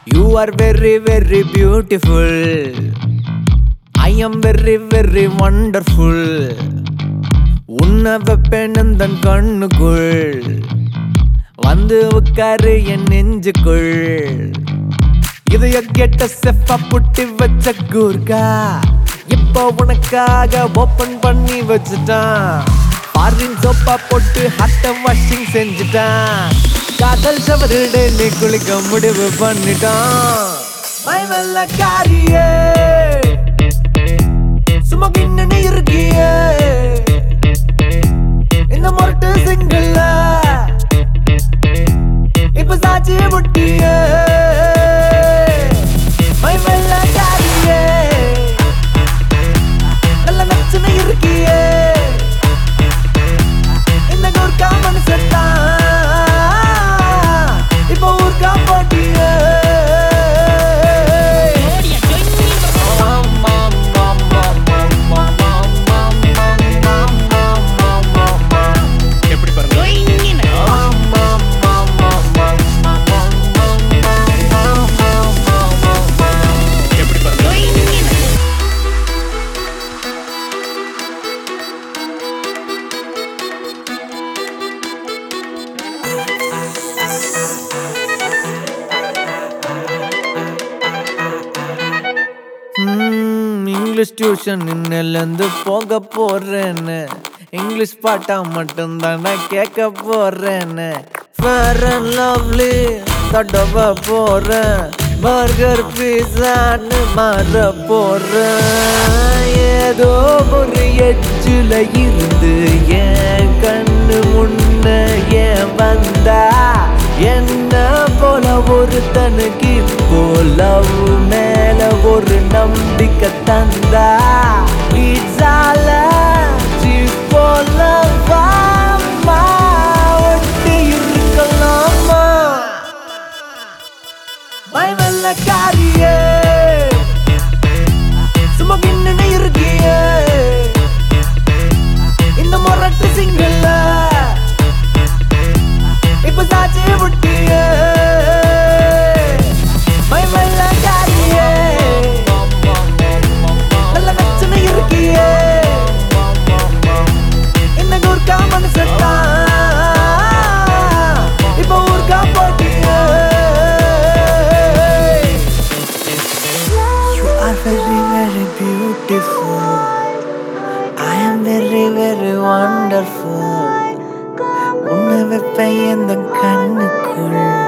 You are very very beautiful I am very very wonderful உன்னை வைப்பேன் தன் கண்ணுக்குள் வந்து உட்காரு என் நெஞ்சுக்குள் இதைய கெட்ட செஃப்பா புட்டி வச்ச கூர்க்கா இப்போ உனக்காக ஓபன் பண்ணி வச்சுட்டான் ஃபாரின் சோப்பா போட்டு ஹட்ட வாஷிங் செஞ்சுட்டான் காதல் ஷவருடே நீ குளிக்க முடிவு பண்ணிட்டான் மைவல்ல காரியே சும்மா கிண்ணு இருக்கியே இந்த முரட்டு சிங்கிள்ல இப்ப சாட்சி முட்டியே மை வெள்ள காரியே நல்ல நச்சுன்னு இருக்கியே இந்த கூர்க்கா மனுஷன் இப்ப ஊர்க்கா போட்டியே எப்படி பாருங்க எப்படி பாருங்க ம், இங்கிலீஷ் டியூஷன் இன்னிலேருந்து போக போறேன்னு இங்கிலீஷ் பாட்டா மட்டும் தானே கேட்க போறேன்னு ஃபேர் அண்ட் லவ்லி தடவ போறேன் பர்கர் பீஸான்னு மாற போறேன் ஏதோ ஒரு எட்ஜில் இருந்து என் கண்ணு முன்ன ஏன் வந்தா என்ன போல ஒருத்தனுக்கு இப்போ லவ் மேல ஒரு நம்பிக்கை தந்தா பீட்சால போல வாமா ஒட்டி இருக்கலாமா பயமல்ல காரியே சும்மா கிண்ணு இருக்கியே இந்த முரட்டு சிங்கிள்ல இப்ப சாட்சி முட்டியே பயமல்ல காரியே நல்ல நச்சுன்னு இருக்கியே இந்த கூர்க்கா மனுஷன் இப்ப ஊர்க்கா போட்டியே You are very, very beautiful. I am very, very wonderful. உன்னை வைப்பேன் எந்த கண்ணுக்குள்